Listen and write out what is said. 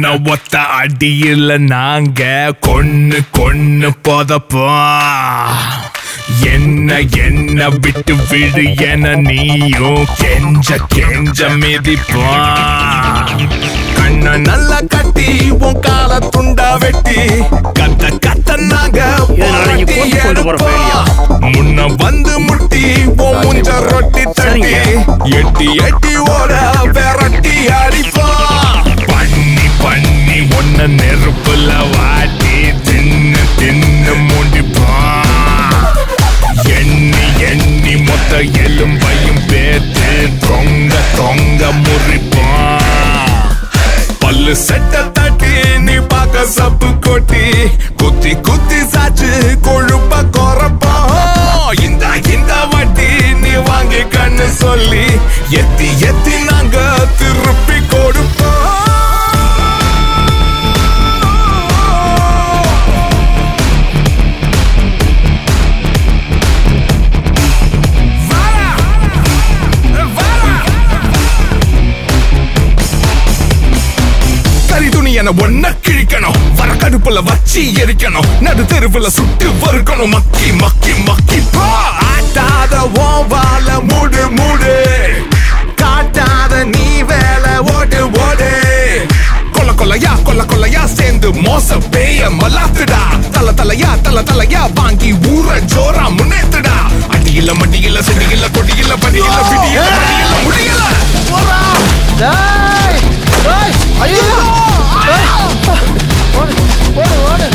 உன்னை ஒத்த அடியில நாங்க கொன்னு கொன்னு போதப்போம் என்ன என்ன விட்டு விடு என நீயும் கெஞ்ச கெஞ்ச மிதிப்பான் கண்ண நல்லா கட்டி உன் கால துண்டா வெட்டி கத்த கத்த நாங்க இதனால நீ புரட்டி கொண்டு கொண்டு போற எடுப்போம். முன்ன வந்து முட்டி உன் முஞ்ச ரொட்டி தட்டி எட்டி எட்டி ஓட விரட்டி அடிப்பான் பண்ணி பண்ணி ஒன்ன நெருப்புல வாட்டி தின்னு தின்னு முடிப்பான் எண்ணி எண்ணி மொத்த எலும்பையும் பேத்து தொங்க தொங்க முறிப்பான் பல்லு செட்ட தட்டி நீ பார்க்க சப்பு கொட்டி குத்தி குத்தி சாச்சு கொழுப்ப குறப்பா இந்த இந்த வட்டி நீ வாங்கி கண்ணு சொல்லி எத்தி எத்தி நாங்க திருப்பி கொடுப்போம் கறி துணி என ஒன்ன கிழிக்கணும் வர கடுப்புல வச்சு எரிக்கணும் நடு தெருவுல சுட்டு வறுக்கணும் மக்கி மக்கி மக்கி பா. ஆட்டாத உன் வாழ மூடு மூடு காட்டாத நீ வேலை ஓடு ஓடு கொல்ல கொல்லையா கொல்ல கொல்லையா சேர்ந்து மோச பேய மலாத்துடா தல தலையா தல தலையா வாங்கி ஊற ஜோரா முன்னேத்துடா அடியில மடியில செடியில கொடியில படியில பிடியில மடியில முடியல டேய் டேய் ஐயோ டேய் ஓடு ஓடு ஓடு